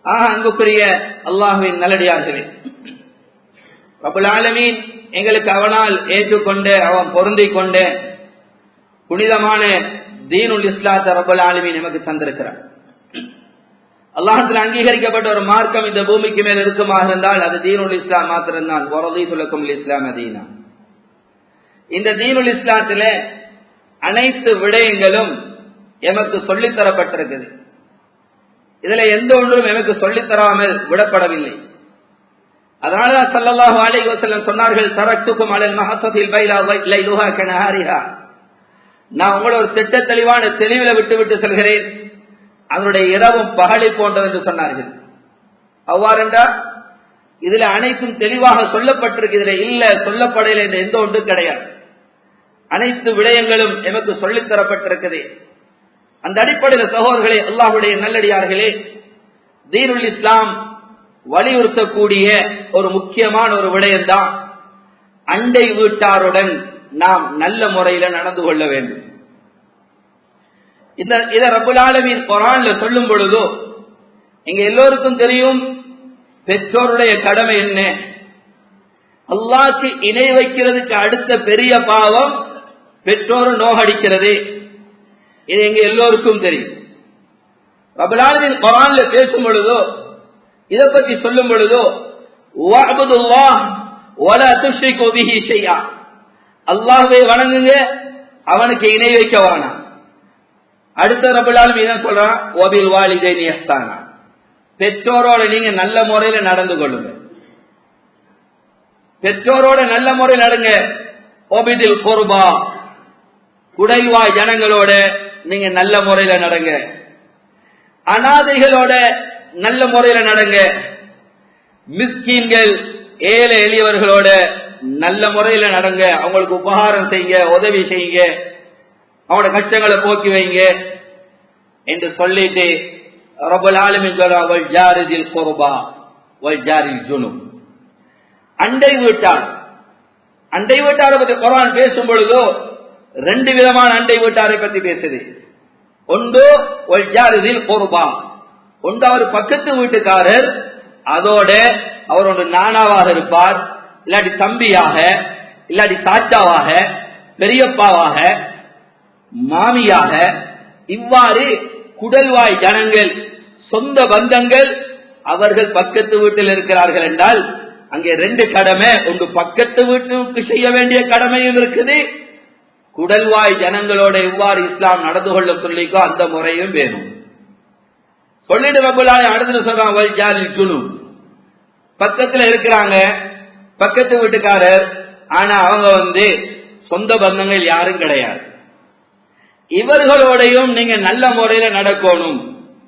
ஆக அன்புக்குரிய அல்லாஹுவின் நல்லடியார்களே ரபுல் ஆலமீன் எங்களுக்கு அவனால் ஏற்றுக்கொண்டு அவன் பொருந்திக் கொண்டு புனிதமான தீனுல் இஸ்லாத்த ரபுல் ஆலமீன் நமக்கு தந்திருக்கிறார் அல்லாஹத்தில் அங்கீகரிக்கப்பட்ட ஒரு மார்க்கம் இந்த பூமிக்கு மேல் இருக்குமாக இருந்தால் அது தீனுல் இஸ்லாம் மாத்திரம்தான் வரதி சுலக்கும் இஸ்லாம் அதீனா இந்த தீனுல் இஸ்லாத்தில அனைத்து விடயங்களும் எமக்கு சொல்லித்தரப்பட்டிருக்குது இதுல எந்த ஒன்றும் எமக்கு சொல்லித்தராமல் விடப்படவில்லை அதனால சல்லல்லாஹு அலைஹி வஸல்லம் சொன்னார்கள் தரக்துக்கும் அலல் மஹத்தத்தில் பைலா லைலுஹா கனஹாரிஹா நான் உங்களை ஒரு திட்ட தெளிவான தெளிவில விட்டு விட்டு செல்கிறேன் அதனுடைய இரவும் பகலை போன்றது என்று சொன்னார்கள் அவ்வாறென்றா இதுல அனைத்தும் தெளிவாக சொல்லப்பட்டிருக்கு இதுல இல்ல சொல்லப்படல என்று எந்த ஒன்றும் கிடையாது அனைத்து விடயங்களும் எமக்கு சொல்லித் தரப்பட்டிருக்குது அந்த அடிப்படையில் சகோதரர்களே அல்லாஹுடைய நல்லடியார்களே தீனுல் இஸ்லாம் வலியுறுத்தக்கூடிய ஒரு முக்கியமான ஒரு விடயம்தான் அண்டை வீட்டாருடன் நாம் நல்ல முறையில நடந்து கொள்ள வேண்டும் இந்த இத ரபுல் ஆலமின் குரான்ல சொல்லும் பொழுதோ எங்க எல்லோருக்கும் தெரியும் பெற்றோருடைய கடமை என்ன அல்லாக்கு இணை வைக்கிறதுக்கு அடுத்த பெரிய பாவம் பெற்றோரு நோகடிக்கிறது இது எங்க எல்லோருக்கும் தெரியும் ரபுலாலின் குரான்ல பேசும் பொழுதோ இதை பற்றி சொல்லும் பொழுதோ அல்லாஹுவை வணங்குங்க அவனுக்கு இணை வைக்க வேணாம் அடுத்த ரபுலால் மீதான் சொல்றான் ஓபில் வாலிதை நியஸ்தானா பெற்றோரோட நீங்க நல்ல முறையில நடந்து கொள்ளுங்க பெற்றோரோட நல்ல முறையில் நடங்க ஓபிதில் பொறுபா குடைவாய் ஜனங்களோட நீங்க நல்ல முறையில நடங்க அனாதைகளோட நல்ல முறையில நடங்க மிஸ்கீன்கள் ஏழை எளியவர்களோட நல்ல முறையில நடங்க அவங்களுக்கு உபகாரம் செய்யுங்க உதவி செய்யுங்க அவனோட கஷ்டங்களை போக்கி வைங்க என்று சொல்லிட்டு ரபுல் ஆலமின் அவள் ஜாரிதில் பொறுபா வல் ஜாரில் ஜுனு அண்டை வீட்டார் அண்டை வீட்டாரை பத்தி குரான் பேசும் பொழுதோ ரெண்டு விதமான அண்டை வீட்டாரை பத்தி பேசுது ஒன்று ஒல் ஜாரிதில் பொறுபா ஒன்று அவர் பக்கத்து வீட்டுக்காரர் அதோட அவர் ஒன்று நானாவாக இருப்பார் இல்லாட்டி தம்பியாக இல்லாட்டி சாச்சாவாக பெரியப்பாவாக மாமியாக இவ்வாறு குடல்வாய் ஜனங்கள் சொந்த பந்தங்கள் அவர்கள் பக்கத்து வீட்டில் இருக்கிறார்கள் என்றால் அங்கே ரெண்டு கடமை ஒன்று பக்கத்து வீட்டுக்கு செய்ய வேண்டிய கடமையும் இருக்குது குடல்வாய் ஜனங்களோட எவ்வாறு இஸ்லாம் நடந்து கொள்ள சொல்லிக்கோ அந்த முறையும் வேணும் சொல்லிட்டு ரபுல்லாய் அடுத்து சொல்றாங்க பக்கத்துல இருக்கிறாங்க பக்கத்து வீட்டுக்காரர் ஆனா அவங்க வந்து சொந்த பந்தங்கள் யாரும் கிடையாது இவர்களோடையும் நீங்க நல்ல முறையில நடக்கணும்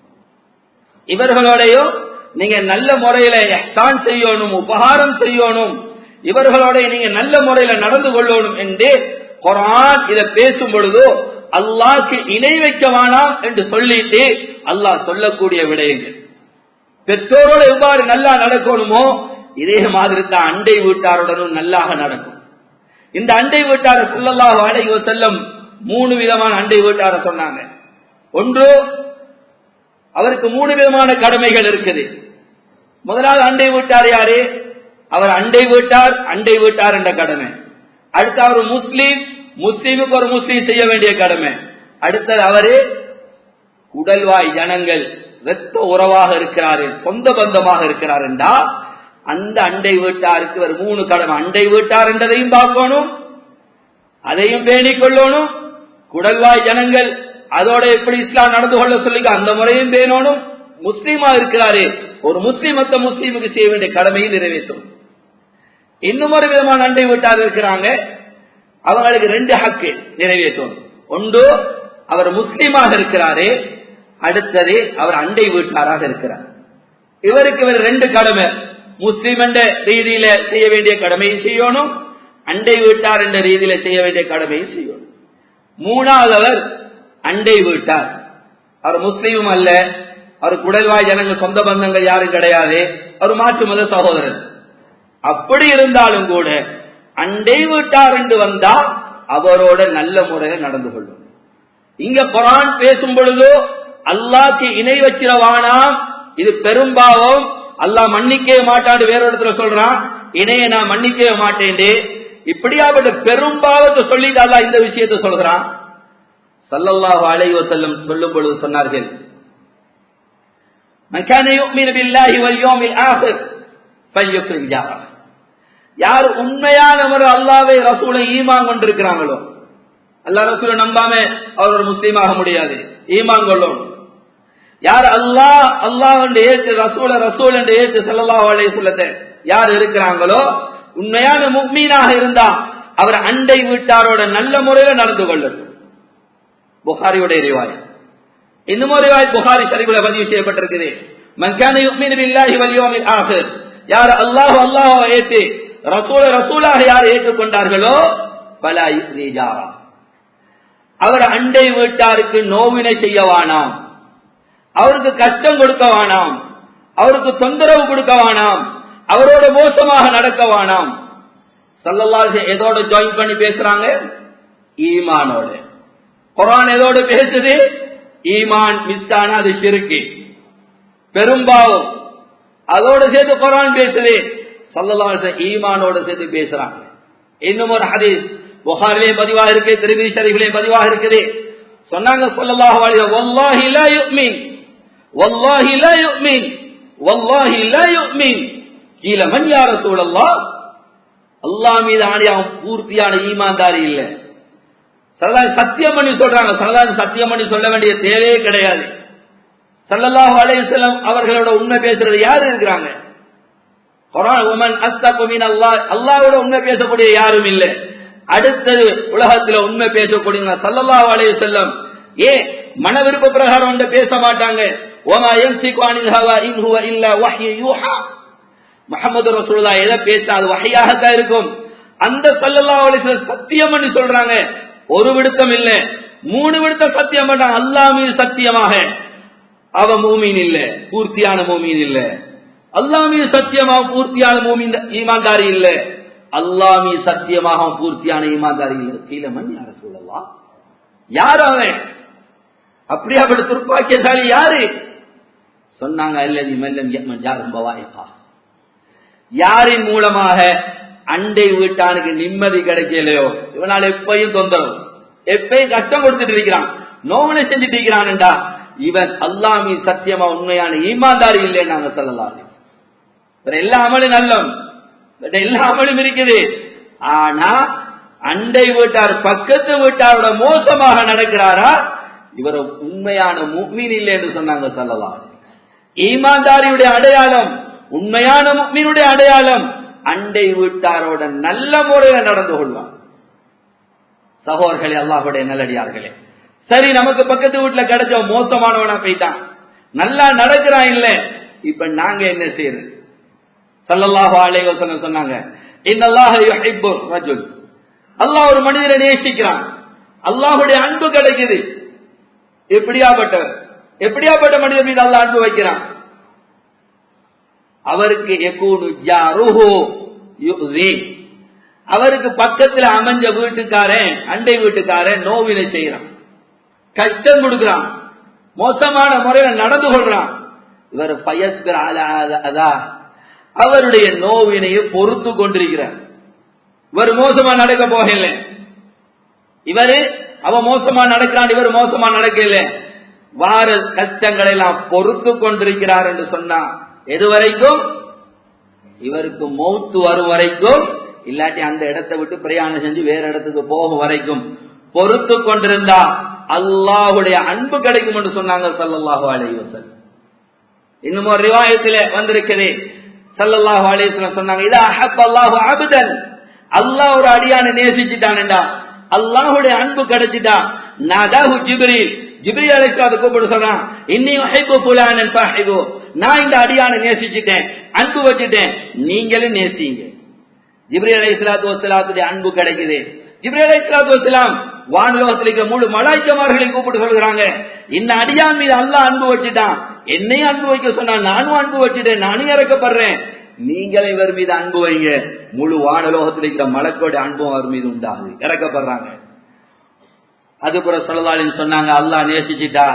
இவர்களோடையும் நீங்க நல்ல முறையில தான் செய்யணும் உபகாரம் செய்யணும் இவர்களோட நீங்க நல்ல முறையில நடந்து கொள்ளணும் என்று குரான் இதை பேசும் பொழுதோ அல்லாக்கு இணை வைக்க வேணாம் என்று சொல்லிட்டு அல்லாஹ் சொல்லக்கூடிய விடயங்கள் பெற்றோரோட எவ்வாறு நல்லா நடக்கணுமோ இதே மாதிரி தான் அண்டை வீட்டாருடனும் நல்லாக நடக்கும் இந்த அண்டை வீட்டார சொல்லல்லாஹ் அடைவ செல்லம் மூணு விதமான அண்டை வீட்டார சொன்னாங்க ஒன்று அவருக்கு மூணு விதமான கடமைகள் இருக்குது முதலாவது அண்டை வீட்டார் யாரு அவர் அண்டை வீட்டார் அண்டை வீட்டார் என்ற கடமை அடுத்து அவர் முஸ்லீம் முஸ்லீமுக்கு ஒரு முஸ்லீம் செய்ய வேண்டிய கடமை அடுத்தது அவரு உடல்வாய் ஜனங்கள் ரத்த உறவாக இருக்கிறாரு சொந்த பந்தமாக இருக்கிறார் என்றா அந்த அண்டை வீட்டாருக்கு ஒரு மூணு கடமை அண்டை வீட்டார் என்றதையும் பார்க்கணும் அதையும் பேணிக் கொள்ளணும் குடல்வாய் ஜனங்கள் அதோட எப்படி இஸ்லாம் நடந்து கொள்ள சொல்லி அந்த முறையும் பேணணும் முஸ்லீமா இருக்கிறாரு ஒரு முஸ்லீம் மத்த முஸ்லீமுக்கு செய்ய வேண்டிய கடமையும் நிறைவேற்றும் இன்னும் ஒரு விதமான அண்டை வீட்டார் இருக்கிறாங்க அவங்களுக்கு ரெண்டு ஹக்கு நிறைவேற்றும் ஒன்று அவர் முஸ்லீமாக இருக்கிறாரு அடுத்தது அவர் அண்டை வீட்டாராக இருக்கிறார் இவருக்கு இவர் ரெண்டு கடமை முஸ்லீம் என்ற ரீதியில செய்ய வேண்டிய கடமையும் செய்யணும் அண்டை வீட்டார் என்ற ரீதியில செய்ய வேண்டிய கடமையும் செய்யணும் மூணாவதவர் அண்டை வீட்டார் அவர் முஸ்லீமும் அல்ல அவர் குடல்வாய் ஜனங்கள் சொந்த பந்தங்கள் யாரும் கிடையாது அவர் மாற்று மத சகோதரர் அப்படி இருந்தாலும் கூட அண்டை வீட்டார் என்று வந்தா அவரோட நல்ல முறையில் நடந்து கொள்ளும் இங்க குரான் பேசும் பொழுதோ அல்லாக்கு இணை வச்சிரவானாம் இது பெரும்பாவம் அல்லாஹ் மன்னிக்கவே மாட்டான்னு வேற இடத்துல சொல்றான் இணைய நான் மன்னிக்கவே மாட்டேன்டே இப்படியாப்பட்ட பெரும்பாவத்தை சொல்லிட்டு அல்லாஹ் இந்த விஷயத்தை சொல்றான் சல்லல்லாஹு அலைஹி வஸல்லம் சொல்லும் பொழுது சொன்னார்கள் من كان يؤمن بالله واليوم الآخر فليكرم جاره யார் உண்மையானவர் அல்லாவை ரசூலை ஈமான் கொண்டிருக்கிறாங்களோ அல்லா ரசூலை நம்பாம அவர் ஒரு முஸ்லீமாக முடியாது ஈமான் கொள்ளும் யார் அல்லாஹ் அல்லாஹ் என்று ஏற்று ரசூல ரசூல் என்று ஏற்று செல்லல்லாஹ் அலைஹி சொல்லத்தை யார் இருக்கிறாங்களோ உண்மையான முக்மீனாக இருந்தா அவர் அண்டை வீட்டாரோட நல்ல முறையில நடந்து கொள்ளும் புகாரியுடைய ரிவாய் இன்னும் ஒரு ரிவாய் புகாரி ஷரீஃபில் பதிவு செய்யப்பட்டிருக்குது மன்கான யுக்மின் பில்லாஹி வல் யௌமில் ஆகிர் யார் அல்லாஹ் அல்லாஹ் ஏற்று ரசூல ரசூலாக யார் ஏற்றுக்கொண்டார்களோ பல ஜாரா அவர் அண்டை வீட்டாருக்கு நோவினை செய்ய வேணாம் அவருக்கு கஷ்டம் கொடுக்க வேணாம் அவருக்கு தொந்தரவு கொடுக்க வேணாம் அவரோட மோசமாக நடக்க வேணாம் சல்லல்லாஹு எதோட ஜாயின் பண்ணி பேசுறாங்க ஈமானோட குரான் எதோட பேசுது ஈமான் மிஸ் ஆனா அது சிறுக்கு பெரும்பாவம் அதோட சேர்த்து குரான் பேசுது சல்லல்லாஹு ஈமானோட சேர்த்து பேசுறாங்க இன்னும் ஒரு ஹதீஸ் புகாரிலே பதிவாக இருக்கு திருமதி ஷரீஃபிலே பதிவாக இருக்குது சொன்னாங்க ஸல்லல்லாஹு அலைஹி வல்லாஹி லா யுமின் வல்லாஹி லா யுமின் வல்லாஹி லா யுமின் கீழ மன் யா ரசூலல்லாஹ் அல்லாஹ் மீது ஆணையாகும் பூர்த்தியான ஈமான்தாரி இல்ல சல்லல்லாஹு சத்தியம் பண்ணி சொல்றாங்க சல்லல்லாஹு சத்தியம் பண்ணி சொல்ல வேண்டிய தேவையே கிடையாது சல்லல்லாஹு அலைஹி வஸல்லம் அவர்களோட உண்மை பேசுறது யாரு இருக்கிறாங்க குரான் உமன் அஸ்தகு மின் அல்லாஹ் அல்லாஹ்வோட உண்மை பேசக்கூடிய யாரும் இல்லை அடுத்தது உலகத்துல உண்மை பேசக்கூடிய சல்லல்லாஹு அலைஹி வஸல்லம் ஏ மன விருப்ப பிரகாரம் வந்து பேச மாட்டாங்க ஓமா யன்சிகு அனில் ஹவா இன் ஹுவ இல்லா வஹ்யு யூஹா முஹம்மது ரசூலுல்லாஹ் எதை பேசினா அது வஹையாகத்தான் இருக்கும் அந்த சல்லல்லாஹு அலைஹி வஸல்லம் சத்தியம் பண்ணி சொல்றாங்க ஒரு விடுத்தம் இல்ல மூணு விடுத்தம் சத்தியம் பண்றாங்க அல்லாஹ் மீது சத்தியமாக அவ மூமீன் இல்ல பூர்த்தியான மூமீன் இல்ல அல்லாஹ் மீது சத்தியமாக பூர்த்தியான மூமீன் ஈமான்தாரி இல்ல அல்லாஹ் மீது சத்தியமாக பூர்த்தியான ஈமான்தாரி இல்ல கீழமன் யார சொல்லலாம் யார் அவன் அப்படியாப்பட்ட துர்ப்பாக்கியசாலி யாரு சொன்னாங்க அல்லது மெல்லம் யமன் ஜாரும் பவாயிகா யாரின் மூலமாக அண்டை வீட்டானுக்கு நிம்மதி கிடைக்கலையோ இவனால் எப்பயும் தொந்தரவு எப்பயும் கஷ்டம் கொடுத்துட்டு இருக்கிறான் நோவனை செஞ்சுட்டு இருக்கிறான்டா இவன் அல்லாமி சத்தியமா உண்மையான ஈமான்தாரி இல்லைன்னு நாங்க சொல்லலாம் எல்லா அமலும் நல்லம் எல்லா அமலும் இருக்குது ஆனா அண்டை வீட்டார் பக்கத்து வீட்டாரோட மோசமாக நடக்கிறாரா இவர் உண்மையான முக்மீன் இல்லை என்று சொன்னாங்க சொல்லலாம் ஈமான்தாரியுடைய அடையாளம் உண்மையான முக்மீனுடைய அடையாளம் அண்டை வீட்டாரோட நல்ல முறையில் நடந்து கொள்வான் சகோதர்களே அல்லாஹுடைய நல்லடியார்களே சரி நமக்கு பக்கத்து வீட்டுல கிடைச்ச மோசமானவனா போயிட்டான் நல்லா நடக்கிறான் இல்ல இப்ப நாங்க என்ன செய்யறது சல்லல்லாஹு அலைஹி வஸல்லம் சொன்னாங்க இன்னல்லாஹ யுஹிப்பு ரஜுல் அல்லாஹ் ஒரு மனிதனை நேசிக்கிறான் அல்லாஹ்வுடைய அன்பு கிடைக்குது எப்படியாப்பட்ட எப்படியாப்பட்ட மனிதன் மீது அல்லாஹ் அன்பு வைக்கிறான் அவருக்கு எக்கூனு ஜாருஹு யுஸி அவருக்கு பக்கத்துல அமைஞ்ச வீட்டுக்காரன் அண்டை வீட்டுக்காரன் நோவினை செய்யறான் கஷ்டம் கொடுக்கிறான் மோசமான முறையில நடந்து கொள்றான் இவர் பயஸ்கிற அதா அவருடைய நோவினையை பொறுத்து கொண்டிருக்கிறார் இவர் மோசமா நடக்க போகல இவரு அவ மோசமா நடக்கிறான் இவர் மோசமா நடக்கல வார கஷ்டங்களை எல்லாம் பொறுத்து கொண்டிருக்கிறார் என்று சொன்னா எது வரைக்கும் இவருக்கு மௌத்து வரும் வரைக்கும் இல்லாட்டி அந்த இடத்தை விட்டு பிரயாணம் செஞ்சு வேற இடத்துக்கு போகும் வரைக்கும் பொறுத்து கொண்டிருந்தா அல்லாஹுடைய அன்பு கிடைக்கும் என்று சொன்னாங்க சல்லல்லாஹு அலைஹி வஸல்லம் இன்னும் ஒரு ரிவாயத்தில வந்திருக்குது சல்லல்லாஹு அலைஹி வஸல்லம் சொன்னாங்க இதா அஹப் அல்லாஹு அபதன் அல்லாஹ் ஒரு அடியான நேசிச்சிட்டான்டா அல்லாஹுடைய அன்பு கிடைச்சிட்டா நாதாஹு ஜிப்ரீல் ஜிப்ரீல் அலைஹிஸ்ஸலாத்து கூப்பிட்டு சொன்னான் இன்னி உஹிப்பு ஃபுலானன் ஃபஹிபு நான் இந்த அடியான நேசிச்சிட்டேன் அன்பு வச்சிட்டேன் நீங்களும் நேசிங்க ஜிப்ரி அலை இஸ்லாத்து வசலாத்துடைய அன்பு கிடைக்குது ஜிப்ரி அலை இஸ்லாத்து வசலாம் வானுலகத்தில் இருக்க முழு மலாய்க்கமார்களை கூப்பிட்டு சொல்கிறாங்க இந்த அடியான் மீது அல்லாஹ் அன்பு வச்சுட்டான் என்னையும் அன்பு வைக்க சொன்னான் நானும் அன்பு வச்சுட்டேன் நானும் இறக்கப்படுறேன் நீங்களும் இவர் மீது அன்பு வைங்க முழு வானலோகத்தில் இருக்கிற மலக்கோட அன்பும் அவர் மீது உண்டாகுது இறக்கப்படுறாங்க அதுபுற சொல்லலாளின்னு சொன்னாங்க அல்லாஹ் நேசிச்சிட்டா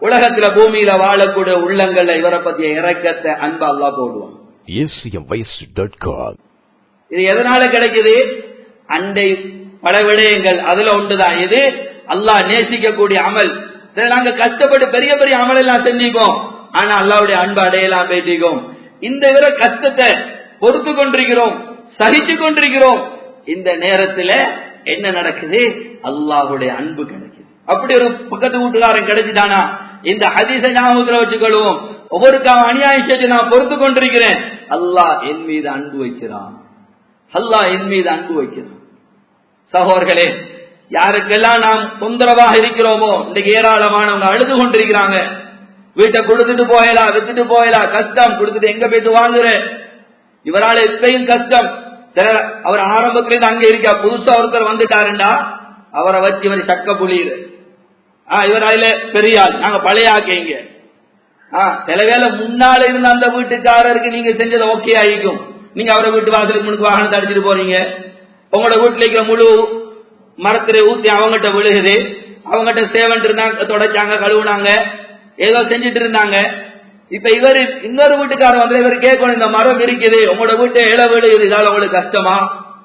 உலகத்துல பூமியில வாழக்கூடிய உள்ளங்கள்ல இவரை பத்திய இறக்கத்தை அன்பு அல்லா போடுவான் acmvoice.com. இது எதனால கிடைக்குது அண்டை பல விடயங்கள் அதுல ஒன்றுதான் இது அல்லாஹ் நேசிக்கக்கூடிய அமல் இதை நாங்க கஷ்டப்பட்டு பெரிய பெரிய அமல் எல்லாம் செஞ்சுப்போம் ஆனா அல்லாவுடைய அன்பு அடையலாம் பேசிக்கோம் இந்த வித கஷ்டத்தை பொறுத்து கொண்டிருக்கிறோம் சகிச்சு கொண்டிருக்கிறோம் இந்த நேரத்துல என்ன நடக்குது அல்லாஹுடைய அன்பு கிடைக்குது அப்படி ஒரு பக்கத்து வீட்டுக்காரன் கிடைச்சிட்டானா இந்த ஹதீச ஞாபகத்துல வச்சுக்கொள்வோம் ஒவ்வொருக்காக அநியாயம் செஞ்சு நான் பொறுத்து கொண்டிருக்கிறேன் அல்லாஹ் என் மீது அன்பு வைக்கிறான் அல்லாஹ் என் மீது அன்பு வைக்கிறான் சகோதர்களே யாருக்கெல்லாம் நாம் தொந்தரவாக இருக்கிறோமோ இன்றைக்கு ஏராளமானவங்க அழுது கொண்டிருக்கிறாங்க வீட்டை கொடுத்துட்டு போயலாம் வித்துட்டு போயலாம் கஷ்டம் கொடுத்துட்டு எங்க போயிட்டு வாங்குற இவரால இப்பயும் கஷ்டம் சில அவர் ஆரம்பத்திலிருந்து அங்க இருக்கா புதுசா ஒருத்தர் வந்துட்டாருண்டா அவரை வச்சு இவர் சக்க புளியுது ஆஹ் இவர் அதுல பெரிய ஆள் நாங்க பழைய ஆக்கைங்க ஆஹ் சில வேளை முன்னால இருந்த அந்த வீட்டுக்காரருக்கு நீங்க செஞ்சது ஓகே ஆயிக்கும் நீங்க அவரை வீட்டு வாசலுக்கு முன்னுக்கு வாகனத்தை அடிச்சிட்டு போறீங்க உங்களோட வீட்டுல இருக்கிற முழு மரத்திரை ஊத்தி அவங்ககிட்ட விழுகுது அவங்ககிட்ட சேவன் இருந்தாங்க தொடச்சாங்க கழுவுனாங்க ஏதோ செஞ்சுட்டு இருந்தாங்க இப்ப இவர் இன்னொரு வீட்டுக்காரர் வந்து இவர் கேட்கணும் இந்த மரம் இருக்குது உங்களோட வீட்டை இள விழுகுது இதால உங்களுக்கு கஷ்டமா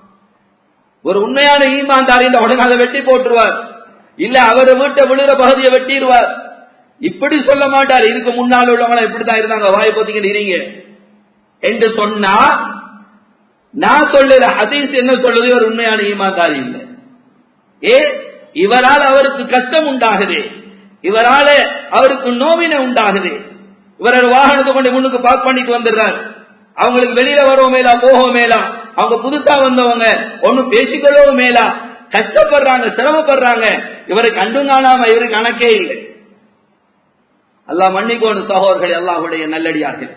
ஒரு உண்மையான ஈமான்தாரி இந்த உடனே அதை வெட்டி போட்டுருவார் இல்ல அவர் வீட்டை விழுகிற பகுதியை வெட்டிடுவார் இப்படி சொல்ல மாட்டார் இதுக்கு முன்னால் உள்ளவங்க இப்படித்தான் இருந்தாங்க வாய் பொத்திக்கிட்டு இருங்க என்று சொன்னா நான் சொல்லுற ஹதீஸ் என்ன சொல்லுது இவர் உண்மையான ஈமான்தாரி இல்லை ஏ இவரால் அவருக்கு கஷ்டம் உண்டாகுது இவரால அவருக்கு நோவினை உண்டாகுது இவர் ஒரு வாகனத்தை கொண்டு முன்னுக்கு பார்க் பண்ணிட்டு வந்துடுறார் அவங்களுக்கு வெளியில வரவும் மேலா போகவும் மேலா அவங்க புதுசா வந்தவங்க ஒன்னும் பேசிக்கொள்ளவும் மேலா கஷ்டப்படுறாங்க சிரமப்படுறாங்க இவரை கண்டும் காணாம இவருக்கு கணக்கே இல்லை அல்லாஹ் மன்னிக்கோடு சகோதரர்கள் அல்லாஹுடைய நல்லடியார்கள்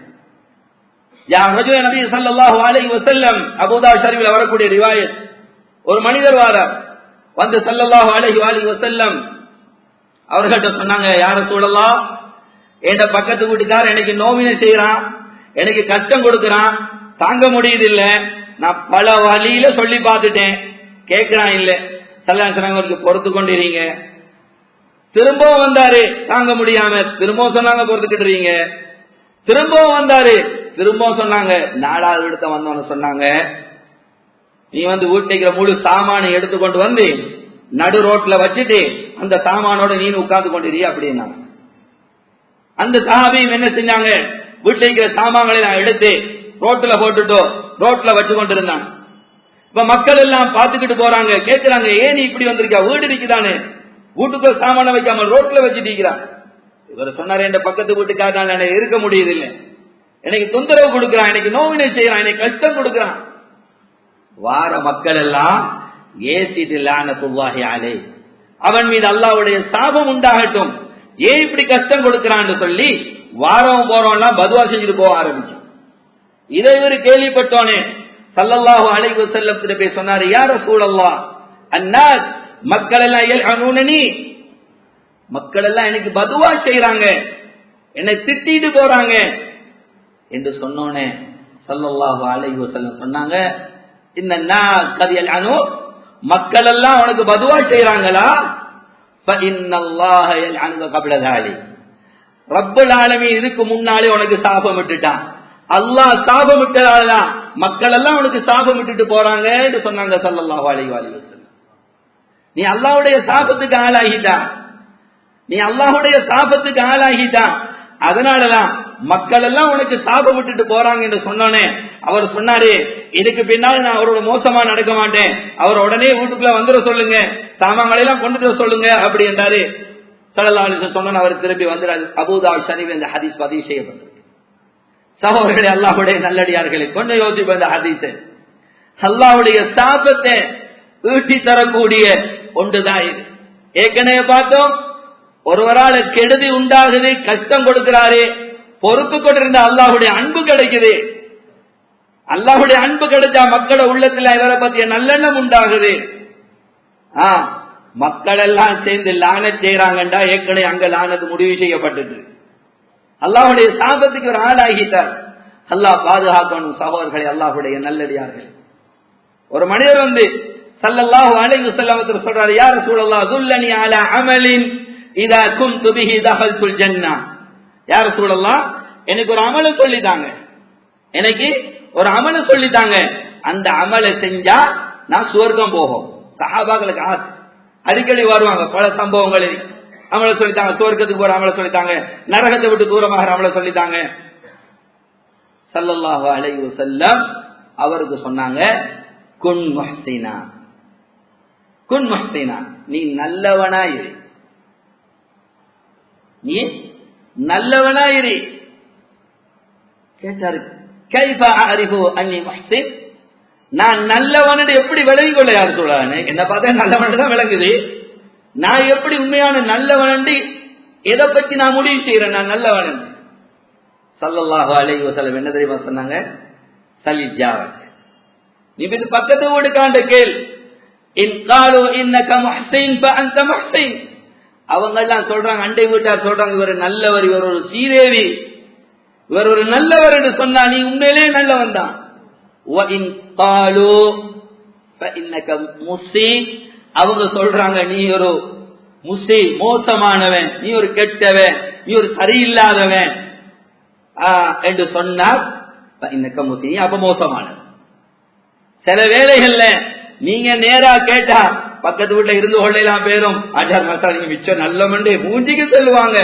யா ரஜுல நபி ஸல்லல்லாஹு அலைஹி வஸல்லம் அபூதா ஷரீஃபில் வரக்கூடிய ரிவாயத் ஒரு மனிதர் வாரார் வந்து ஸல்லல்லாஹு அலைஹி வஆலிஹி வஸல்லம் அவர்கிட்ட சொன்னாங்க யார சூழலாம் என் பக்கத்து வீட்டுக்காரர் எனக்கு நோவினை செய்யறான் எனக்கு கஷ்டம் கொடுக்கறான் தாங்க முடியுது இல்ல நான் பல வழியில சொல்லி பார்த்துட்டேன் கேட்கிறான் இல்ல சல்லாசனங்களுக்கு பொறுத்து கொண்டிருங்க திரும்பவும் வந்தாரு தாங்க முடியாம திரும்பவும் சொன்னாங்க பொறுத்துக்கிட்டு திரும்பவும் வந்தாரு திரும்பவும் சொன்னாங்க நாலாவது இடத்த வந்தோன்னு சொன்னாங்க நீ வந்து வீட்டுக்கிற முழு சாமானை எடுத்துக்கொண்டு வந்து நடு ரோட்ல வச்சுட்டு அந்த சாமானோட நீ உட்கார்ந்து கொண்டிருக்க அப்படின்னா அந்த சாபியும் என்ன செஞ்சாங்க வீட்டுல இருக்கிற சாமான்களை நான் எடுத்து ரோட்ல போட்டுட்டோ ரோட்ல வச்சு கொண்டு இருந்தாங்க இப்ப மக்கள் எல்லாம் பாத்துக்கிட்டு போறாங்க கேக்குறாங்க ஏன் நீ இப்படி வந்திருக்கா வீடு இருக்குதானே வீட்டுக்குள்ள சாமான வைக்காம ரோட்ல வச்சுட்டு இவர் சொன்னாரு என் பக்கத்து வீட்டுக்காரனால எனக்கு இருக்க முடியுது இல்ல எனக்கு தொந்தரவு கொடுக்கறான் எனக்கு நோவினை செய்யறான் எனக்கு கஷ்டம் கொடுக்கறான் வார மக்கள் எல்லாம் ஏசிட்டு லானத்துல்லாஹி அலை அவன் மீது அல்லாவுடைய சாபம் உண்டாகட்டும் ஏன் இப்படி கஷ்டம் கொடுக்கறான்னு சொல்லி வாரம் போறோம்லாம் பதுவா செஞ்சுட்டு போக ஆரம்பிச்சு இதை இவர் கேள்விப்பட்டோனே சல்லல்லாஹு அலைஹி வஸல்லம் கிட்ட போய் சொன்னாரு யார் ரசூலல்லாஹ் அன்னாஸ் மக்கள் எல்லாம் எல்ஹனூனனி மக்கள் எல்லாம் எனக்கு பதுவா செய்யறாங்க என்னை திட்டிட்டு போறாங்க என்று சொன்னோனே சல்லல்லாஹு அலைஹி வஸல்லம் சொன்னாங்க இந்த நாஸ் கதி அனு மக்கள் எல்லாம் உனக்கு பதுவா செய்யறாங்களா ரப்பல் ஆலமி இதுக்கு முன்னாலே உனக்கு சாபம் விட்டுட்டான் அல்லாஹ் சாபம் விட்டதாலதான் மக்கள் எல்லாம் உனக்கு சாபம் விட்டுட்டு போறாங்க சொன்னாங்க சல்லல்லாஹு அலைஹி வஸல்லம் நீ அல்லாஹ்வுடைய சாபத்துக்கு ஆளாகிட்டா நீ அல்லாஹ்வுடைய சாபத்துக்கு ஆளாகிட்டா அதனாலதான் மக்கள் எல்லாம் உனக்கு சாபம் விட்டுட்டு போறாங்க என்று சொன்னோனே அவர் சொன்னாரு இதுக்கு பின்னால் நான் அவரோட மோசமா நடக்க மாட்டேன் அவர் உடனே வீட்டுக்குள்ள வந்துட சொல்லுங்க சாமான்களை எல்லாம் கொண்டுட்டு வர சொல்லுங்க அப்படி என்றாரு சடலாளு சொன்ன அவர் திரும்பி வந்துடாரு அபூதா ஷரீப் இந்த ஹதீஸ் பதிவு செய்யப்பட்டது சகோதரர்களே அல்லாஹுடைய நல்லடியார்களை கொஞ்சம் யோசிப்ப இந்த ஹதீஸ் அல்லாஹுடைய சாபத்தை ஈட்டி தரக்கூடிய ஒன்றுதான் இது ஏற்கனவே பார்த்தோம் ஒருவரால் கெடுதி உண்டாகுது கஷ்டம் கொடுக்கிறாரு பொறுத்து கொண்டிருந்த அல்லாஹுடைய அன்பு கிடைக்குது அல்லாஹுடைய அன்பு கிடைச்சா மக்களோட உள்ளத்துல இவரை பத்திய நல்லெண்ணம் உண்டாகுது ஆ மக்கள் எல்லாம் சேர்ந்து லான செய்யறாங்கண்டா ஏற்கனவே அங்க லானது முடிவு செய்யப்பட்டது அல்லாஹுடைய சாபத்துக்கு ஒரு ஆளாகிட்டார் அல்லாஹ் பாதுகாக்கணும் சகோதரர்களை அல்லாஹுடைய நல்லடியார்கள் ஒரு மனிதர் வந்து சல்லல்லாஹு அலைஹி வஸல்லம் சொல்றாரு யார் ரசூலல்லாஹ் துல்லனி அலா அமலின் இதா குந்து பிஹி தஹல்துல் ஜன்னா யார் சொல்லலாம் எனக்கு ஒரு அமல சொல்லிட்டாங்க எனக்கு ஒரு அமல சொல்லிட்டாங்க அந்த அமலை செஞ்சா நான் சுவர்க்கம் போகும் சஹாபாக்களுக்கு ஆசை அடிக்கடி வருவாங்க பல சம்பவங்களை அமல சொல்லித்தாங்க சுவர்க்கத்துக்கு போற அமல சொல்லித்தாங்க நரகத்தை விட்டு தூரமாக அமல சொல்லித்தாங்க சல்லல்லாஹு அலைஹி வஸல்லம் அவருக்கு சொன்னாங்க குன் முஹ்சினா குன் முஹ்சினா நீ நல்லவனாயிரு நீ நல்லவனாயிரு கேட்டாரு கைஃபா அரிஹு அன்னி முஹ்சின் நான் நல்லவனு எப்படி விளங்கி கொள்ள யார் சொல்றாங்க என்ன பார்த்தா நல்லவன் தான் விளங்குது நான் எப்படி உண்மையான நல்லவன் எதை பத்தி நான் முடிவு செய்யறேன் நான் நல்லவன் சல்லல்லாஹு அலைஹி வஸல்லம் என்ன தெரியுமா சொன்னாங்க சலி ஜாவக் நீ இது பக்கத்து வீடு காண்ட கேள் இன் காலு இன்னக முஹ்சின் ஃப அன்த முஹ்சின் அவங்க எல்லாம் சொல்றாங்க அண்டை வீட்டார் சொல்றாங்க இவர் நல்லவர் இவர் ஒரு சீரேவி இவர் ஒரு நல்லவர் என்று சொன்னா நீ உண்மையிலே நல்லவன் தான் وَإِن قَالُوا فَإِنَّكَ مُسِيء அவங்க சொல்றாங்க நீ ஒரு முசி மோசமானவன் நீ ஒரு கெட்டவன் நீ ஒரு சரியில்லாதவன் என்று சொன்னார் இன்னக்க முசி அப்ப மோசமானவன் சில வேலைகள்ல நீங்க நேரா கேட்டா பக்கத்து வீட்டுல இருந்து கொள்ளலாம் பேரும் ஆச்சார் மாஸ்டர் நீங்க மிச்சம் நல்லவன்டே மூஞ்சிக்கு சொல்லுவாங்க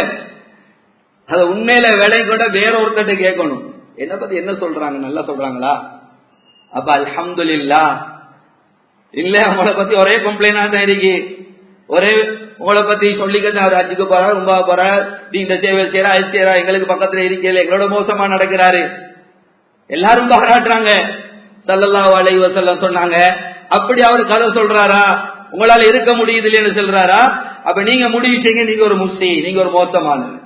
அத உண்மையில வேலை கூட வேற ஒருத்தட்ட கேட்கணும் என்ன பத்தி என்ன சொல்றாங்க நல்லா சொல்றாங்களா அப்ப அல்ஹம்துலில்லா இல்ல உங்களை பத்தி ஒரே கம்ப்ளைண்டா தான் இருக்கு ஒரே உங்களை பத்தி சொல்லிக்கிட்டு அவர் அஜுக்கு போறார் ரொம்ப போறார் நீ இந்த சேவை செய்யறா அது செய்யறா எங்களுக்கு பக்கத்துல இருக்கல எங்களோட மோசமா நடக்கிறாரு எல்லாரும் பாராட்டுறாங்க சல்லல்லாஹு அலைஹி வஸல்லம் சொன்னாங்க அப்படி அவர் கதை சொல்றாரா உங்களால இருக்க முடியுது இல்லைன்னு சொல்றாரா அப்ப நீங்க முடிவு செய்யுங்க நீங்க ஒரு முஸ்லி நீங்க ஒரு மோசமானவர்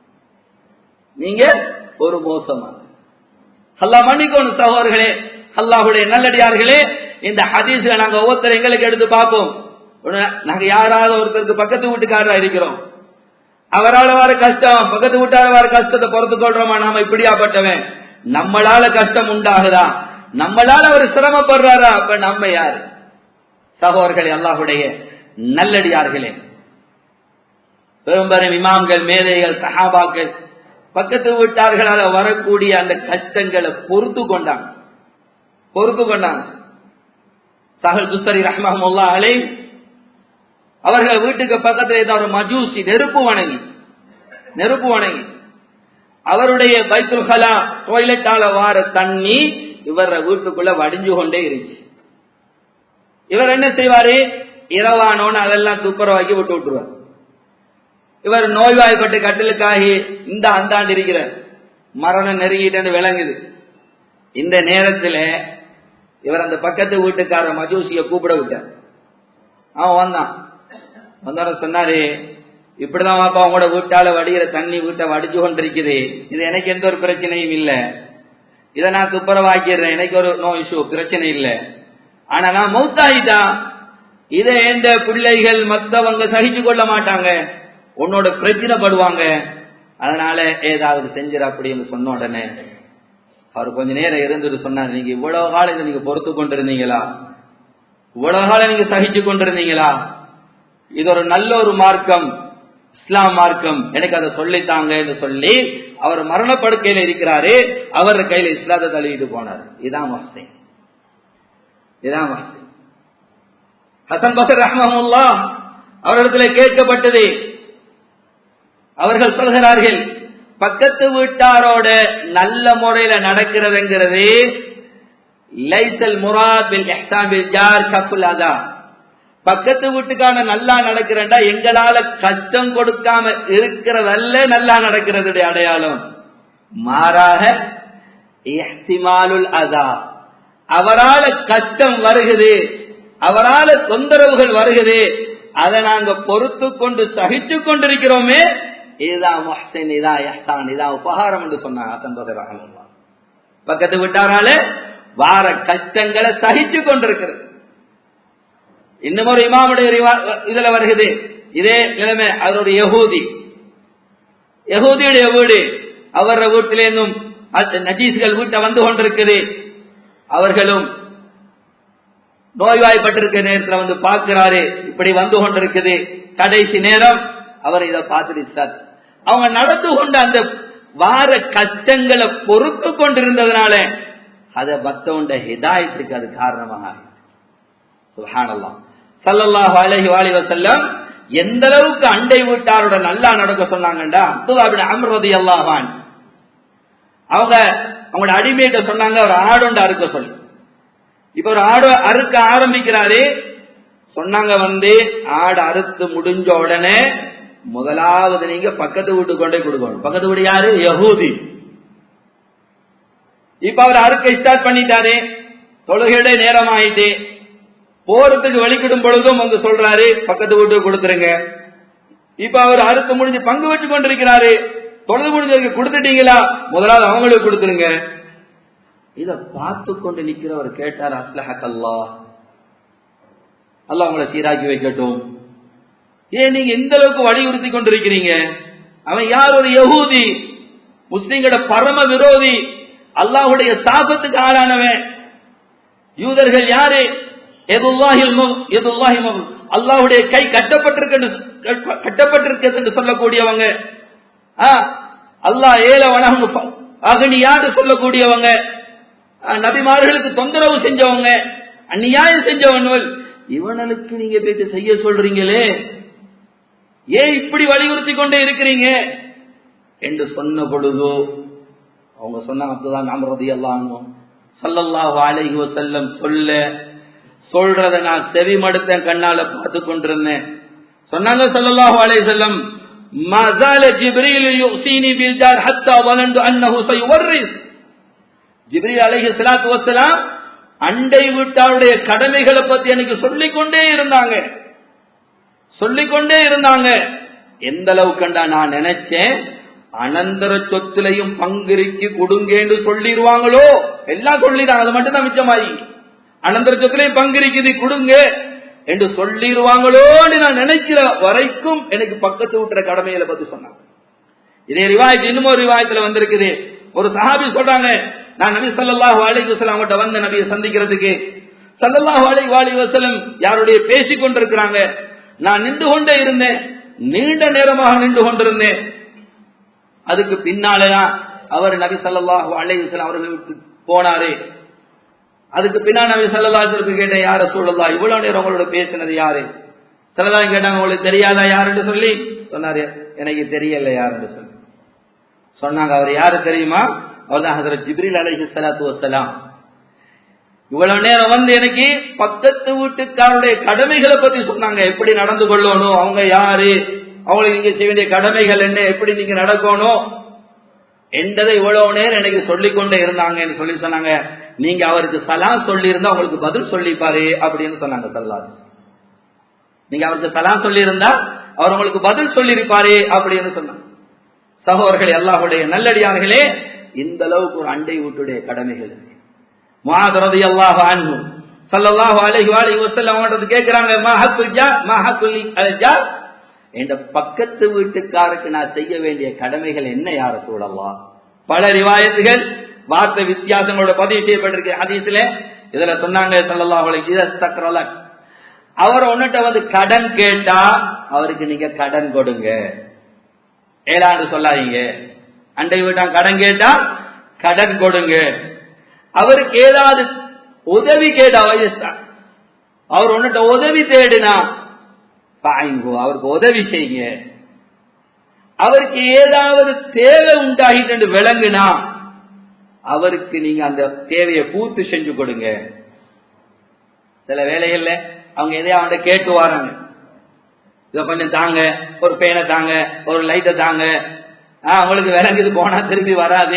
நீங்க ஒரு மோசமானவர் அல்லாஹ் மன்னிக்கணும் சகோதரர்களே அல்லாஹுடைய நல்லடியார்களே இந்த ஹதீஸ்ல நாங்க ஒவ்வொருத்தர் எங்களுக்கு எடுத்து பார்ப்போம் நாங்க யாராவது ஒருத்தருக்கு பக்கத்து வீட்டுக்காரரா இருக்கிறோம் அவரால் வர கஷ்டம் பக்கத்து வீட்டார வர கஷ்டத்தை பொறுத்து கொள்றோமா நாம இப்படியாப்பட்டவன் நம்மளால கஷ்டம் உண்டாகுதா நம்மளால அவர் சிரமப்படுறாரா அப்ப நம்ம யாரு சகோதரர்களே அல்லாஹுடைய நல்லடியார்களே பெரும்பெரும் இமாம்கள் மேதைகள் சஹாபாக்கள் பக்கத்து வீட்டார்களால வரக்கூடிய அந்த கஷ்டங்களை பொறுத்து கொண்டாங்க பொறுத்து கொண்டாங்க சஹல் துஸ்தரி ரஹ்மஹமுல்லா அலை அவர்கள் வீட்டுக்கு பக்கத்தில் இருந்த ஒரு மஜூசி நெருப்பு வணங்கி நெருப்பு வணங்கி அவருடைய பைத்துல் ஹலா டொய்லெட்டால வார தண்ணி இவர வீட்டுக்குள்ள வடிஞ்சு கொண்டே இருந்துச்சு இவர் என்ன செய்வாரு இரவானோன்னு அதெல்லாம் துப்புரவாக்கி விட்டு விட்டுருவார் இவர் நோய்வாய்ப்பட்டு கட்டிலுக்காகி இந்த அந்தாண்டு இருக்கிற மரணம் நெருங்கிட்டு விளங்குது இந்த நேரத்தில் இவர் அந்த பக்கத்து வீட்டுக்கார மஜூசிய கூப்பிட விட்டார் அவன் வந்தான் வந்தார சொன்னாரு இப்படிதான் வாப்பா உங்களோட வீட்டால வடிகிற தண்ணி வீட்டை வடிச்சு கொண்டிருக்குது இது எனக்கு எந்த ஒரு பிரச்சனையும் இல்ல இதை நான் துப்புரவாக்கிடுறேன் எனக்கு ஒரு நோ இஷ்யூ பிரச்சனை இல்ல ஆனா நான் மௌத்தாயிட்டான் இதை எந்த பிள்ளைகள் மத்தவங்க சகிச்சு கொள்ள மாட்டாங்க உன்னோட பிரச்சனை படுவாங்க அதனால ஏதாவது செஞ்சிட அப்படின்னு சொன்ன உடனே அவர் கொஞ்ச நேரம் இருந்துட்டு சொன்னார் நீங்க இவ்வளவு காலம் இதை நீங்க பொறுத்து கொண்டிருந்தீங்களா இவ்வளவு காலம் நீங்க சகிச்சு கொண்டிருந்தீங்களா இது ஒரு நல்ல ஒரு மார்க்கம் இஸ்லாம் மார்க்கம் எனக்கு அதை சொல்லித்தாங்க என்று சொல்லி அவர் மரணப்படுக்கையில இருக்கிறாரு அவர் கையில இஸ்லாத்தை தழுவிட்டு போனார் இதான் மஸ்தேன் இதான் மஸ்தேன் ஹசன் பசர் ரஹ்மஹுல்லா அவரிடத்துல கேட்கப்பட்டது அவர்கள் சொல்கிறார்கள் பக்கத்து வீட்டாரோட நல்ல முறையில நடக்கிறதுங்கிறது லைசல் முராத் பில் இஹ்சான் பில் ஜார் கப்புல் அதா பக்கத்து வீட்டுக்கான நல்லா நடக்கிறண்டா எங்களால கஷ்டம் கொடுக்காம இருக்கிறதல்ல நல்லா நடக்கிறது அடையாளம் மாறாக இஹ்திமாலுல் அதா அவரால கஷ்டம் வருகுது அவரால தொந்தரவுகள் வருகுது அதை நாங்க பொறுத்து கொண்டு சகிச்சு கொண்டிருக்கிறோமே இதுதான் முஹ்சின் இதான் இஹ்சான் இதான் உபகாரம் என்று சொன்னாங்க ஹசன் பசர் ரஹமுல்லா பக்கத்து விட்டாரால வார கஷ்டங்களை சகிச்சு கொண்டிருக்கிறது இன்னும் ஒரு இமாமுடைய இதுல வருகிறது இதே நிலைமை அவருடைய யகூதி யகூதியுடைய வீடு அவர வீட்டிலேருந்தும் நஜீஸ்கள் வீட்டை வந்து கொண்டிருக்குது அவர்களும் நோய்வாய்ப்பட்டிருக்க நேரத்தில் வந்து பார்க்கிறாரு இப்படி வந்து கொண்டிருக்குது கடைசி நேரம் அவர் இதை பார்த்துட்டு சார் அவங்க நடந்து கொண்ட அந்த வார கஷ்டங்களை பொறுத்து கொண்டிருந்ததுனால அதை மத்தவண்ட ஹிதாயத்துக்கு அது காரணமாக சுஹானல்லாம் சல்லல்லாஹு அலைஹி வாலி வஸல்லம் எந்த அளவுக்கு அண்டை வீட்டாரோட நல்லா நடக்க சொன்னாங்கண்டா அப்துல்லா பின் அம்ர் ரலியல்லாஹு அன்ஹு அவங்க அவங்களோட அடிமையிட்ட சொன்னாங்க ஒரு ஆடுண்டு அறுக்க சொல்லி இப்ப ஒரு ஆடு அறுக்க ஆரம்பிக்கிறாரு சொன்னாங்க வந்து ஆடு அறுத்து முடிஞ்ச உடனே முதலாவது நீங்க பக்கத்து வீட்டுக்கு கொண்டே கொடுக்கணும் பக்கத்து வீடு யாரு யஹூதி இப்ப அவர் அறுக்க ஸ்டார்ட் பண்ணிட்டாரு தொழுகையோட நேரம் ஆயிட்டு போறதுக்கு வலிக்கிடும் பொழுதும் வந்து சொல்றாரு பக்கத்து வீட்டுக்கு கொடுத்துருங்க இப்ப அவர் அறுத்து முடிஞ்சு பங்கு வச்சு கொண்டிருக்கிறாரு தொழுது முடிஞ்சதுக்கு கொடுத்துட்டீங்களா முதலாவது அவங்களுக்கு கொடுத்துருங்க இத பார்த்து கொண்டு நிக்கிறவர் கேட்டார் அஸ்லஹக் அல்லா அல்லாஹ் உங்களை சீராக்கி வைக்கட்டும் ஏன் நீங்க எந்த அளவுக்கு வலியுறுத்தி கொண்டிருக்கிறீங்க அவன் யார் ஒரு யகூதி முஸ்லிம்களோட பரம விரோதி அல்லாஹுடைய சாபத்துக்கு ஆளானவன் யூதர்கள் யாரு அல்லாஹுடைய கை கட்டப்பட்டிருக்கு கட்டப்பட்டிருக்கிறது என்று சொல்லக்கூடியவங்க அல்லாஹ் ஏல வணங்க அகனியாடு சொல்லக்கூடியவங்க நபிமார்களுக்கு தொந்தரவு செஞ்சவங்க அந்நியாயம் செஞ்சவன்கள் இவனுக்கு நீங்க பேச்சு செய்ய சொல்றீங்களே ஏன் இப்படி வலியுறுத்தி கொண்டே இருக்கிறீங்க என்று சொன்ன பொழுதோ அவங்க சொன்னாங்க அப்பதான் நாமரதி எல்லாம் சல்லல்லாஹு அலைஹி வஸல்லம் சொல்ல சொல்றத நான் செவி மடுத்தேன் கண்ணால பார்த்து கொண்டிருந்தேன் சொன்னாங்க சல்லல்லாஹு அலைஹி வஸல்லம் ما زال جبريل يؤسيني بالجار حتى ظننت انه سيورث ஜிப்ரீல் அலைஹி ஸலாத்து வஸலாம் அண்டை வீட்டாருடைய கடமைகளை பத்தி எனக்கு சொல்லிக் கொண்டே இருந்தாங்க சொல்லிக் கொண்டே இருந்தாங்க எந்த அளவுக்குண்டா நான் நினைச்சேன் அனந்தர சொத்துலையும் பங்கிற்கு கொடுங்கன்னு சொல்லிடுவாங்களோ எல்லாம் சொல்லிடுறாங்க அது மட்டும் தான் மிச்சமாயி அனந்தர சொத்துலையும் பங்கிருக்குது கொடுங்க என்று சொல்லிடுவாங்களோன்னு நான் நினைக்கிற வரைக்கும் எனக்கு பக்கத்து விட்டுற கடமைகளை பத்தி சொன்னாங்க இதே ரிவாயத்து இன்னும் ஒரு ரிவாயத்துல வந்திருக்குது ஒரு சஹாபி சொல்றாங்க நான் நபி சல்லாஹு அலைஹி வஸல்லம் அவங்கள்ட்ட வந்த நபியை சந்திக்கிறதுக்கு சல்லல்லாஹு அலைஹி வாலி வஸல்லம் யாருடைய பேசிக் கொண்டிருக்கிறாங்க நான் நின்று கொண்டே இருந்தேன் நீண்ட நேரமாக நின்று கொண்டிருந்தேன் அதுக்கு பின்னாலதான் அவர் நபி சல்லாஹு அலைஹி வஸல்லம் அவர்களுக்கு போனாரு அதுக்கு பின்னால் நபி சல்லாஹ் கேட்டேன் யார சூழல்லா இவ்வளவு நேரம் உங்களோட பேசினது யாரு சிலதான் கேட்டாங்க உங்களுக்கு தெரியாதா யாருன்னு சொல்லி சொன்னாரு எனக்கு தெரியல யாருன்னு சொல்லி சொன்னாங்க அவர் யாரு தெரியுமா அவர்தான் ஹசரத் ஜிப்ரில் அலைஹி ஸலாத்து வஸலாம் இவ்வளவு நேரம் வந்து எனக்கு பக்கத்து வீட்டுக்காருடைய கடமைகளை பத்தி சொன்னாங்க எப்படி நடந்து கொள்ளணும் அவங்க யாரு அவங்களுக்கு நீங்க செய்ய வேண்டிய கடமைகள் என்ன எப்படி நீங்க நடக்கணும் என்றதை இவ்வளவு நேரம் எனக்கு சொல்லிக் கொண்டே இருந்தாங்கன்னு சொல்லி சொன்னாங்க நீங்க அவருக்கு சலாம் சொல்லி இருந்தா உங்களுக்கு பதில் சொல்லிப்பாரு அப்படின்னு சொன்னாங்க சல்லாது நீங்க அவருக்கு சலாம் சொல்லி இருந்தா அவர் உங்களுக்கு பதில் சொல்லியிருப்பாரு அப்படின்னு சொன்னாங்க சகோதரர்கள் எல்லாருடைய நல்லடியார்களே இந்த அளவுக்கு ஒரு அண்டை வீட்டுடைய கடமைகள் மாதரதி அல்லாஹ் அன்பு சல்லல்லாஹு அலைஹி வஸல்லம் வஸல்லம் அவங்கள்ட்ட கேக்குறாங்க மஹக்குல் ஜா மஹக்குல் அல்ஜா என்ற பக்கத்து வீட்டுக்காருக்கு நான் செய்ய வேண்டிய கடமைகள் என்ன யார சூழலாம் பல ரிவாயத்துகள் வார்த்தை வித்தியாசங்களோட பதிவு செய்யப்பட்டிருக்கு ஹதீஸ்ல இதுல சொன்னாங்க சல்லல்லாஹு அலைஹி வஸல்லம் அவர் உன்னிட்ட வந்து கடன் கேட்டா அவருக்கு நீங்க கடன் கொடுங்க ஏழாண்டு சொல்லாதீங்க அண்டை வீட்டான் கடன் கேட்டா கடன் கொடுங்க அவருக்கு ஏதாவது உதவி கேட்டா வயசுதான் அவர் உன்னிட்ட உதவி தேடுனா பாய்ங்கோ அவருக்கு உதவி செய்யுங்க அவருக்கு ஏதாவது தேவை உண்டாகிட்டு விளங்குனா அவருக்கு நீங்க அந்த தேவையை பூர்த்தி செஞ்சு கொடுங்க சில வேலைகள்ல அவங்க எதையா அவன்கிட்ட கேட்டு வராங்க இத கொஞ்சம் தாங்க ஒரு பேனை தாங்க ஒரு லைட்டை தாங்க அவங்களுக்கு விளங்குது போனா திரும்பி வராது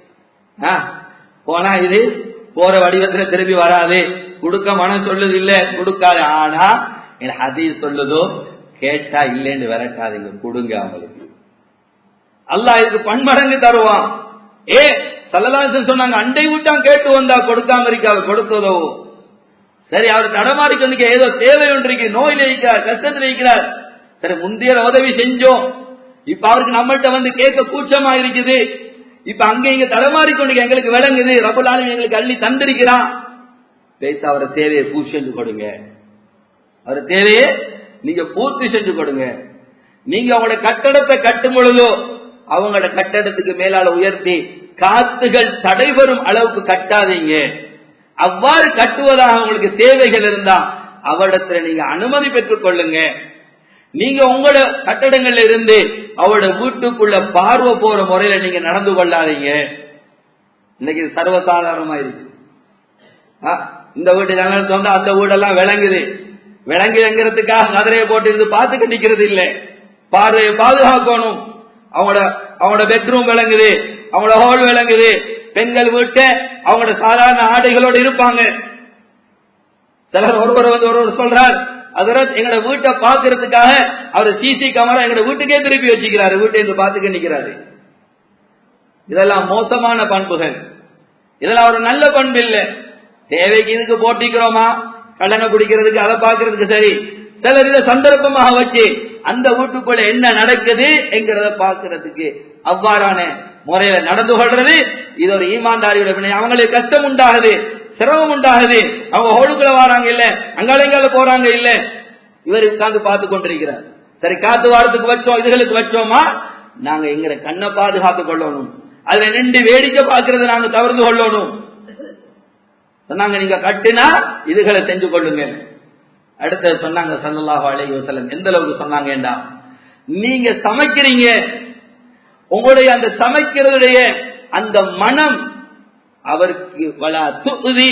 போனா இது போற வடிவத்துல திரும்பி வராது கொடுக்க மனம் சொல்லுது இல்ல கொடுக்காது ஆனா ஹதீஸ் சொல்லுதோ கேட்டா இல்லைன்னு விரட்டாதீங்க கொடுங்க அவங்களுக்கு அல்லாஹ் இதுக்கு பன்மடங்கு தருவான் ஏ சல்லலாசன் சொன்னாங்க அண்டை விட்டான் கேட்டு வந்தா கொடுக்காம இருக்காது கொடுத்ததோ சரி அவர் தடமாறி கொண்டு ஏதோ தேவை ஒன்று இருக்கு நோயில இருக்கிறார் கஷ்டத்தில் இருக்கிறார் சரி முந்தைய உதவி செஞ்சோம் இப்ப அவருக்கு நம்மள்ட்ட வந்து கேட்க கூச்சமா இருக்குது இப்ப அங்க இங்க தடமாறி கொண்டு எங்களுக்கு விளங்குது ரபுலாலும் எங்களுக்கு அள்ளி தந்திருக்கிறான் பேச அவரை தேவையை பூர்த்தி செஞ்சு கொடுங்க அவர் தேவையை நீங்க பூர்த்தி செஞ்சு கொடுங்க நீங்க அவங்களோட கட்டடத்தை கட்டும் பொழுதோ அவங்களோட கட்டடத்துக்கு மேலால உயர்த்தி காத்துகள் தடைபெறும் அளவுக்கு கட்டாதீங்க அவ்வாறு கட்டுவதாக உங்களுக்கு தேவைகள் இருந்தா அவரிடத்துல நீங்க அனுமதி பெற்றுக் கொள்ளுங்க நீங்க உங்களோட கட்டடங்கள்ல இருந்து அவரோட வீட்டுக்குள்ள பார்வை போற முறையில நீங்க நடந்து கொள்ளாதீங்க இன்னைக்கு இது சர்வசாதாரணமா இருக்கு ஆ, இந்த வீட்டு ஜன்னல் சொந்த அந்த வீடெல்லாம் விளங்குது விளங்குங்கிறதுக்காக கதிரையை போட்டு இருந்து பார்த்துக்க நிக்கிறது இல்ல பார்வையை பாதுகாக்கணும் அவங்களோட அவங்களோட பெட்ரூம் விளங்குது அவங்களோட ஹோல் விளங்குது பெண்கள் வீட்டை அவங்களோட சாதாரண ஆடைகளோடு இருப்பாங்க சிலர் ஒருவர் வந்து ஒருவர் சொல்றார் அதரத் எங்களோட வீட்டை பாக்குறதுக்காக அவர் சிசி கேமரா எங்களோட வீட்டுக்கே திருப்பி வச்சுக்கிறாரு வீட்டை இருந்து பார்த்துக்க நிக்கிறாரு இதெல்லாம் மோசமான பண்புகள் இதெல்லாம் ஒரு நல்ல பண்பு இல்ல தேவைக்கு இதுக்கு போட்டிக்கிறோமா கடனை பிடிக்கிறதுக்கு அதை பாக்குறதுக்கு சரி சிலர் இதை சந்தர்ப்பமாக வச்சு அந்த வீட்டுக்குள்ள என்ன நடக்குது என்கிறத பாக்குறதுக்கு அவ்வாறான முறையில நடந்து கொள்றது இது ஒரு ஈமான்தாரியோட வினை அவங்களுக்கு கஷ்டம் உண்டாகுது சிரமம் உண்டாகுது அவங்க ஹோடுக்குள்ள வராங்க இல்ல அங்கால இங்கால போறாங்க இல்ல இவர் உட்கார்ந்து பார்த்து கொண்டிருக்கிறார் சரி காத்து வாரத்துக்கு வச்சோம் இதுகளுக்கு வச்சோமா நாங்க எங்களை கண்ணை பாதுகாத்துக் கொள்ளணும் அதுல நின்று வேடிக்கை பார்க்கறது நாங்க தவிர்த்து கொள்ளணும் சொன்னாங்க நீங்க கட்டினா இதுகளை செஞ்சு கொள்ளுங்க அடுத்தது சொன்னாங்க சல்லல்லாஹு அலைஹி வஸல்லம் எந்த அளவுக்கு சொன்னாங்கடா நீங்க சமைக்கிறீங்க உங்களுடைய அந்த சமைக்கிறதுடைய அந்த மனம் அவருக்கு வலா துதி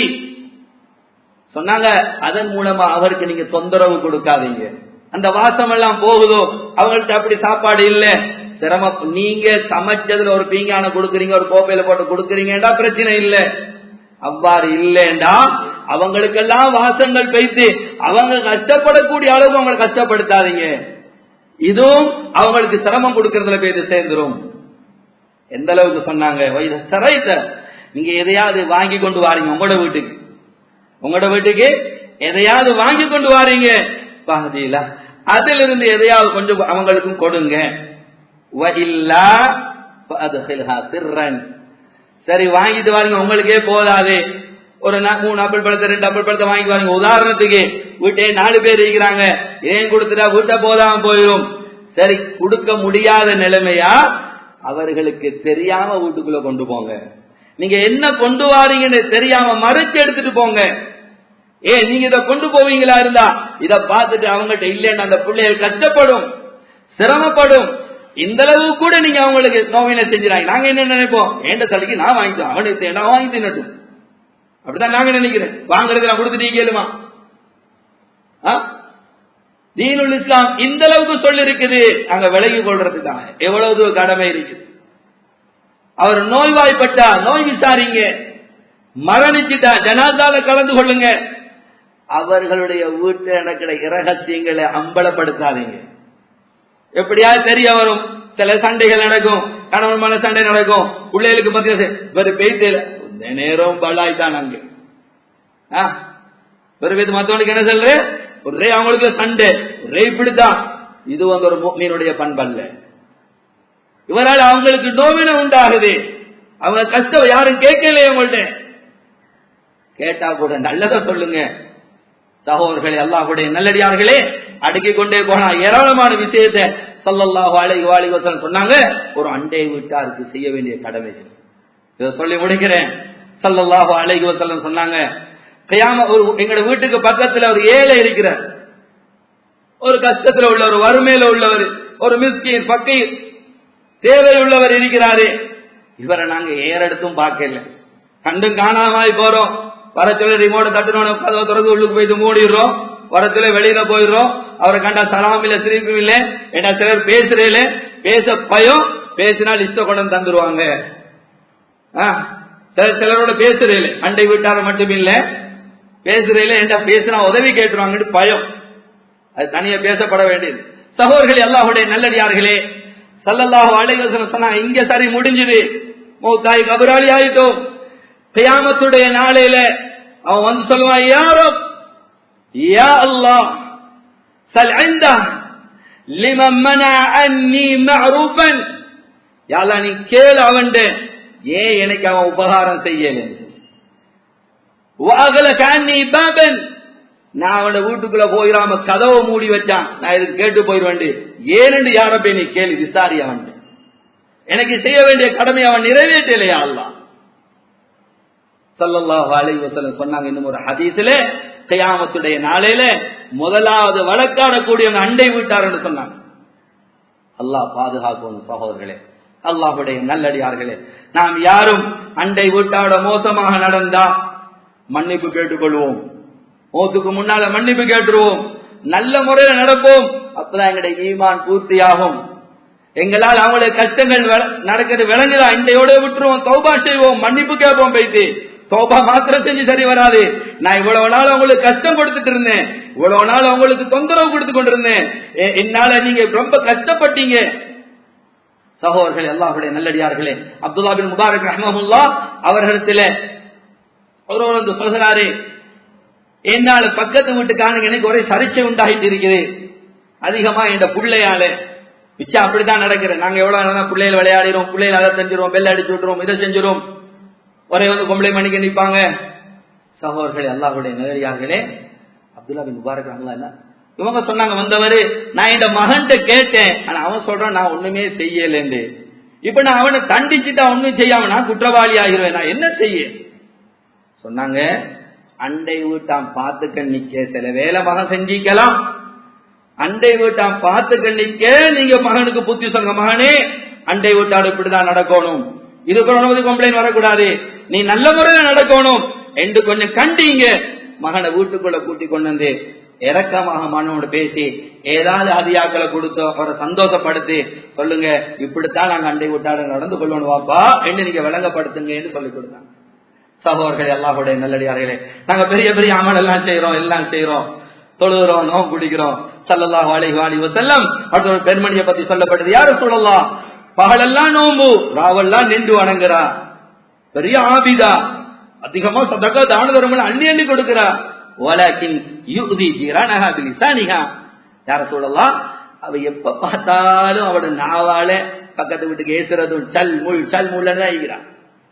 சொன்னாங்க அதன் மூலமா அவருக்கு நீங்க தொந்தரவு கொடுக்காதீங்க அந்த வாசம் எல்லாம் போகுதோ அவங்கள்ட்ட அப்படி சாப்பாடு இல்ல சிரம நீங்க சமைச்சதுல ஒரு பீங்கான கொடுக்குறீங்க ஒரு கோப்பையில போட்டு கொடுக்குறீங்கடா பிரச்சனை இல்ல அவ்வாறு இல்லைண்டா அவங்களுக்கெல்லாம் வாசங்கள் வைத்து அவங்க கஷ்டப்படக்கூடிய அளவு அவங்களை கஷ்டப்படுத்தாதீங்க இதுவும் அவங்களுக்கு சிரமம் கொடுக்கறதுல போய் சேர்ந்துரும் எந்த அளவுக்கு சொன்னாங்க வயது சிறைத்த நீங்க எதையாவது வாங்கி கொண்டு வாரீங்க உங்களோட வீட்டுக்கு உங்களோட வீட்டுக்கு எதையாவது வாங்கி கொண்டு வாரீங்க பாதியில அதிலிருந்து எதையாவது கொஞ்சம் அவங்களுக்கும் கொடுங்க வஇல்லா ஃபஅத்ஹில்ஹா சிர்ரன் சரி வாங்கிட்டு வாருங்க உங்களுக்கே போதாது ஒரு நா- மூணு ஆப்பிள் பழத்தை ரெண்டு ஆப்பிள் பழத்தை வாங்கி வாருங்க உதாரணத்துக்கு வீட்டே நாலு பேர் இருக்கிறாங்க ஏன் கொடுத்துட்டா வீட்டை போதாம போயிடும் சரி கொடுக்க முடியாத நிலைமையா அவர்களுக்கு தெரியாம வீட்டுக்குள்ள கொண்டு போங்க நீங்க என்ன கொண்டு வாரீங்கன்னு தெரியாம மறைச்சு எடுத்துட்டு போங்க ஏ நீங்க இத கொண்டு போவீங்களா இருந்தா இத பார்த்துட்டு அவங்ககிட்ட இல்லைன்னு அந்த பிள்ளைகள் கஷ்டப்படும் சிரமப்படும் இந்த அளவு கூட நீங்க அவங்களுக்கு நோவினை செஞ்சுறாங்க நாங்க என்ன நினைப்போம் ஏண்ட தலைக்கு நான் வாங்கிட்டோம் அவனுக்கு தேடா வாங்கி தின்னட்டும் அப்படிதான் நாங்க நினைக்கிறேன் வாங்குறது நான் கொடுத்துட்டு கேளுமா ஆ? தீனுல் இஸ்லாம் இந்த அளவுக்கு சொல்லி இருக்குது அங்க விலகி கொள்றதுக்காக எவ்வளவு தூரம் கடமை இருக்குது அவர் நோய்வாய்ப்பட்டா நோய் விசாரிங்க மரணிச்சுட்டா ஜனாதால கலந்து கொள்ளுங்க அவர்களுடைய வீட்டு நடக்கிற இரகசியங்களை அம்பலப்படுத்தாதீங்க எப்படியாவது தெரிய வரும் சில சண்டைகள் நடக்கும் கணவன் மன சண்டை நடக்கும் பிள்ளைகளுக்கு பத்தியா இவர் பேய்த்து இந்த நேரம் பலாய்தான் அங்க ஆ? ஒரு பேத்து மத்தவனுக்கு என்ன சொல்ற ஒரே அவங்களுக்கு சண்டை ஒரே இப்படித்தான் இது வந்து ஒரு மீனுடைய பண்பல்ல இவரால் அவங்களுக்கு நோவினை உண்டாகுது அவங்க கஷ்டம் யாரும் கேட்கலையே உங்கள்ட்ட கேட்டா கூட நல்லதா சொல்லுங்க சகோதரர்களே அல்லாஹுடைய நல்லடியார்களே அடுக்கிக் கொண்டே போனா ஏராளமான விஷயத்தை சல்லல்லாஹு அலைஹி வாலிஹி வஸல்லம் சொன்னாங்க ஒரு அண்டை வீட்டாருக்கு செய்ய வேண்டிய கடமைகள் இதை சொல்லி முடிக்கிறேன் சல்லல்லாஹு அலைஹி வஸல்லம் சொன்னாங்க கியாம ஒரு எங்களோட வீட்டுக்கு பக்கத்துல ஒரு ஏழை இருக்கிறார் ஒரு கஷ்டத்துல உள்ளவர் வறுமையில உள்ளவர் ஒரு மிஸ்கின் பக்கை தேவை உள்ளவர் இருக்கிறாரு இவரை நாங்க ஏறெடுத்தும் பார்க்கல கண்டும் காணாம போறோம் வர சொல்லி ரிமோட தட்டுனோட கதவை திறந்து உள்ளுக்கு போயிட்டு மூடிடுறோம் வர சொல்லி வெளியில போயிடுறோம் அவரை கண்டா சலாம் இல்ல திருப்பி இல்ல ஏன்னா சிலர் பேசுறேல பேச பயம் பேசினா லிஸ்ட கொண்டு வந்து தந்துருவாங்க ஆ, சில- சிலரோட பேசுறேல அண்டை வீட்டார மட்டும் இல்ல பேசுறேல என்ன பேசினா உதவி கேட்டுருவாங்கன்னு பயம் அது தனியா பேசப்பட வேண்டியது சகோதரர்களே அல்லாஹுடைய நல்லடியார்களே சல்லல்லாஹு அலைஹி வஸல்லம் சொன்னா இங்க சரி முடிஞ்சது மௌத்தாய் கபராளி ஆயிட்டோம் கியாமத்துடைய நாளையில அவன் வந்து சொல்லுவான் யாரோ யா அல்லாஹ் சல் عندك لمن منع عني معروفا யா அல்லாஹ் நீ கேளு அவன்ட ஏன் எனக்கு அவன் உபகாரம் செய்யல وأغلق عني بابا நான் அவன வீட்டுக்குள்ள போயிடாம கதவை மூடி வச்சான் நான் இதுக்கு கேட்டு போயிடுவேன் ஏனென்று யார போய் நீ கேள்வி விசாரி அவன் எனக்கு செய்ய வேண்டிய கடமை அவன் நிறைவேற்றலையா அல்லா சல்லல்லாஹு அலைஹி வஸல்லம் சொன்னாங்க இன்னும் ஒரு ஹதீஸ்ல கியாமத்துடைய நாளையில முதலாவது வழக்காடக்கூடியவங்க அண்டை வீட்டார்னு சொன்னாங்க அல்லாஹ் பாதுகாக்கணும் சகோதரர்களே அல்லாஹுடைய நல்லடியார்களே நாம் யாரும் அண்டை வீட்டாட மோசமாக நடந்தா மன்னிப்பு கேட்டுக்கொள்வோம் மோத்துக்கு முன்னால மன்னிப்பு கேட்டுருவோம் நல்ல முறையில நடப்போம் அப்பதான் எங்களுடைய ஈமான் பூர்த்தியாகும் எங்களால் அவங்களுக்கு கஷ்டங்கள் நடக்கிறது விளங்குதா இண்டையோட விட்டுருவோம் தௌபா செய்வோம் மன்னிப்பு கேட்போம் போயிட்டு தோபா மாத்திரம் செஞ்சு சரி வராது நான் இவ்வளவு நாள் உங்களுக்கு கஷ்டம் கொடுத்துட்டு இருந்தேன் இவ்வளவு நாள் உங்களுக்கு தொந்தரவு கொடுத்து கொண்டிருந்தேன் என்னால நீங்க ரொம்ப கஷ்டப்பட்டீங்க சகோதரர்கள் எல்லாருடைய நல்லடியார்களே அப்துல்லா பின் முபாரக் ரஹமுல்லா அவர்களிடத்துல ஒருவர் வந்து சொல்கிறாரு என்னால பக்கத்து வீட்டுக்காரங்க எனக்கு ஒரே சர்ச்சை உண்டாகிட்டு இருக்குது அதிகமா என் பிள்ளையால மிச்சம் அப்படித்தான் நடக்குது நாங்க எவ்வளவு நேரம் பிள்ளைகள் விளையாடிறோம் பிள்ளைகள் அதை செஞ்சிரும் பெல் அடிச்சு விட்டுரும் இதை செஞ்சிரும் ஒரே வந்து பொம்பளை மணிக்கு நிற்பாங்க சகோதரர்கள் எல்லாருடைய நிலையார்களே அப்துல்லா பின் முபாரக் என்ன இவங்க சொன்னாங்க வந்தவரு நான் இந்த மகன்கிட்ட கேட்டேன் ஆனா அவன் சொல்றான் நான் ஒண்ணுமே செய்யலேண்டு இப்ப நான் அவனை தண்டிச்சுட்டா ஒண்ணும் செய்யாம நான் குற்றவாளி ஆகிருவேன் நான் என்ன செய்ய சொன்னாங்க அண்டை வீட்டான் பார்த்துக்க நிக்க சில வேலை மகன் செஞ்சிக்கலாம் அண்டை வீட்டான் பார்த்துக்க நிக்க நீங்க மகனுக்கு புத்தி சொங்க மகனே அண்டை வீட்டாடு இப்படிதான் நடக்கணும் இது போனது கம்ப்ளைண்ட் வரக்கூடாது நீ நல்ல முறையில நடக்கணும் என்று கொஞ்சம் கண்டீங்க மகனை வீட்டுக்குள்ள கூட்டி கொண்டு வந்து இறக்கமாக மகனோடு பேசி ஏதாவது அதிகாக்களை கொடுத்து அவரை சந்தோஷப்படுத்தி சொல்லுங்க இப்படித்தான் நாங்க அண்டை விட்டாட நடந்து கொள்ளணும் வாப்பா என்று நீங்க விளங்கப்படுத்துங்க என்று சொல்லி கொடுத்தாங்க சகோதரர்கள் எல்லாருடைய நல்லடியார்களே நாங்க பெரிய பெரிய அமல் எல்லாம் செய்யறோம் எல்லாம் செய்யறோம் தொழுகிறோம் நோம் குடிக்கிறோம் சல்லல்லாஹு அலைஹி வாலிஹி வஸல்லம் அடுத்த ஒரு பெண்மணியை பத்தி சொல்லப்படுது யாரு சொல்லலாம் பகலெல்லாம் நோம்பு ராவெல்லாம் நின்று வணங்குறா பெரிய ஆபிதா அதிகமா சதக்கா தான தர்மம் அள்ளி அள்ளி கொடுக்கிறா ஓலாக்கின் யுதி ஜிரானஹா பிலிசானிஹா யார சொல்லலாம் அவ எப்ப பார்த்தாலும் அவட நாவால பக்கத்து வீட்டுக்கு ஏசுறதும் சல் முள் சல் முள்ளதான் இருக்கிறான்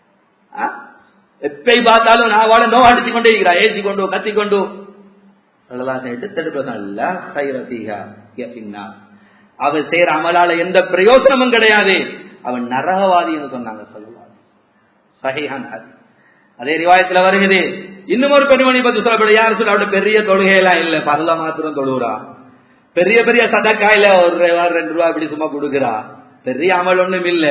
எப்பை பார்த்தாலும் நாவால நோ அடிச்சு கொண்டே இருக்கிறா ஏசி கொண்டு கத்தி கொண்டு சொல்லலாம் எடுத்தெடுப்பதல்ல சைரதிகா பின்னா அவன் செய்யற அமலால எந்த பிரயோஜனமும் கிடையாது அவன் நரகவாதி என்று சொன்னாங்க சொல்லலாம் சஹிஹான் அதே ரிவாயத்துல வருகிறது இன்னும் ஒரு பெண்மணி பத்தி சொல்லப்பட யாரு சொல்ல அவட பெரிய தொழுகையெல்லாம் இல்ல பரல மாத்திரம் தொழுகிறா பெரிய பெரிய சதக்காயில ஒரு ரூபா ரெண்டு ரூபா இப்படி சும்மா கொடுக்குறா பெரிய அமல் ஒண்ணும் இல்ல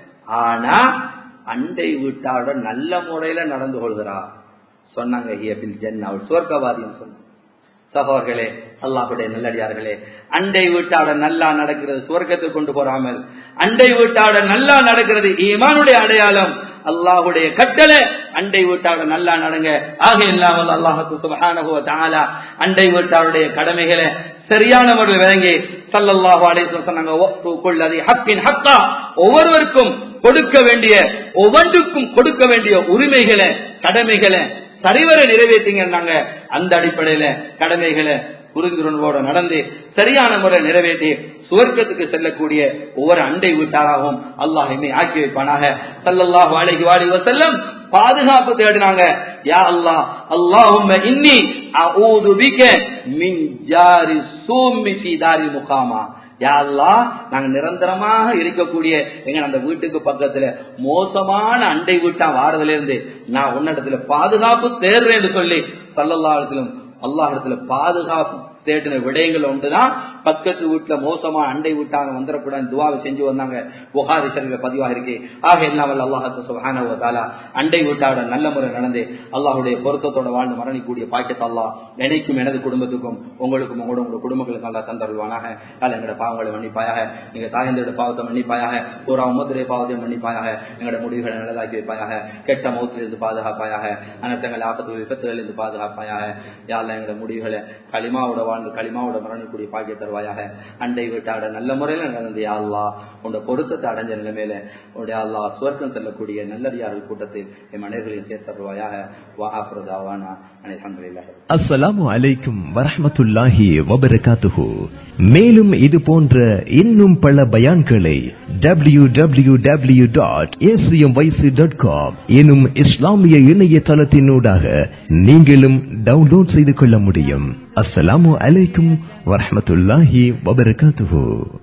ஆனா அண்டை வீட்டாரோட நல்ல முறையில நடந்து கொள்கிறா சொன்னாங்க ஹியபில் ஜென் அவள் சுவர்க்கவாதின்னு சொன்ன சகோதர்களே அல்லாஹுடைய நல்லடியார்களே அண்டை வீட்டாட நல்லா நடக்கிறது சுவர்க்கத்துக்கு கொண்டு போறாமல் அண்டை வீட்டாட நல்லா நடக்கிறது ஈமானுடைய அடையாளம் அல்லாஹுடைய கட்டளை அண்டை வீட்டாட நல்லா நடங்க ஆக இல்லாமல் அல்லாஹுக்கு சுபஹானஹு தஆலா அண்டை வீட்டாருடைய கடமைகளை சரியான முறையில் விளங்கி சல்லல்லாஹு அலைஹி சொன்னாங்க வக்துக்குள்ளதி ஹக்கின் ஹக்கா ஒவ்வொருவருக்கும் கொடுக்க வேண்டிய ஒவ்வொன்றுக்கும் கொடுக்க வேண்டிய உரிமைகளை கடமைகளை சரிவர நிறைவேற்றிங்க அந்த அடிப்படையில கடமைகளை புரிந்துணர்வோட நடந்து சரியான முறை நிறைவேற்றி சுவர்க்கத்துக்கு செல்லக்கூடிய ஒவ்வொரு அண்டை வீட்டாராகவும் அல்லாஹுமே ஆக்கி வைப்பானாக சல்லல்லாஹு அலைஹி வாலி வசல்லம் பாதுகாப்பு தேடினாங்க யா அல்லாஹ் அல்லாஹும்ம இன்னி அஊது பிக மின் ஜாரி சூமி ஃபீ தாரி முகாமா யா அல்லாஹ் நாங்க நிரந்தரமாக இருக்கக்கூடிய எங்க அந்த வீட்டுக்கு பக்கத்துல மோசமான அண்டை வீட்டா வாரதுல இருந்து நான் உன்னிடத்துல பாதுகாப்பு தேர்றேன்னு சொல்லி சல்லல்லாஹத்திலும் அல்லாஹ் இடத்துல பாதுகாப்பு தேடின விடயங்கள் ஒன்றுதான் பக்கத்து வீட்டுல மோசமா அண்டை விட்டாங்க வந்துடக்கூடாது துவாவை செஞ்சு வந்தாங்க புகாரி சரியில பதிவாக இருக்கு ஆக எல்லாம் வல்ல அல்லாஹு சுபஹானா அண்டை வீட்டாட நல்ல முறை நடந்து அல்லாஹுடைய பொருத்தத்தோட வாழ்ந்து மரணிக்கூடிய பாக்கியத்தை அல்லாஹ் நினைக்கும் எனது குடும்பத்துக்கும் உங்களுக்கும் உங்களோட உங்களோட குடும்பங்களுக்கு நல்லா தந்தருவானாக அல்ல எங்களோட பாவங்களை மன்னிப்பாயாக எங்க தாயந்தோட பாவத்தை மன்னிப்பாயாக பூரா உமத்துடைய பாவத்தை மன்னிப்பாயாக எங்களோட முடிவுகளை நல்லதாக்கி வைப்பாயாக கெட்ட மௌத்திலிருந்து பாதுகாப்பாயாக அனர்த்தங்கள் ஆபத்து விபத்துகளிலிருந்து பாதுகாப்பாயாக யாழ்ல எங்களோட முடிவுகளை களிமாவோட வாழ்ந்து களிமாவோட மரணிக்கூடிய பாக்கிய தருவாயாக அண்டை வீட்டாட நல்ல முறையில் நடந்து யாழ்லா உன்னோட பொருத்தத்தை அடைஞ்ச நிலைமையில உன்னுடைய அல்லாஹ் சுவர்க்கம் செல்லக்கூடிய நல்லடியார்கள் கூட்டத்தில் என் மனிதர்களில் சேர்த்தருவாயாக வாஹாஃபுரதாவானா அனைத்து அஸ்ஸலாமு அலைக்கும் வரஹ்மத்துல்லாஹி வபரகாத்துஹு மேலும் இது போன்ற இன்னும் பல பயான்களை W W W dot dot com எனும் இஸ்லாமிய இணையதளத்தினூடாக நீங்களும் டவுன்லோட் செய்து கொள்ள முடியும் அஸ்ஸலாமு அலைக்கும் வரஹ்மத்துல்லாஹி வபரகாத்துஹு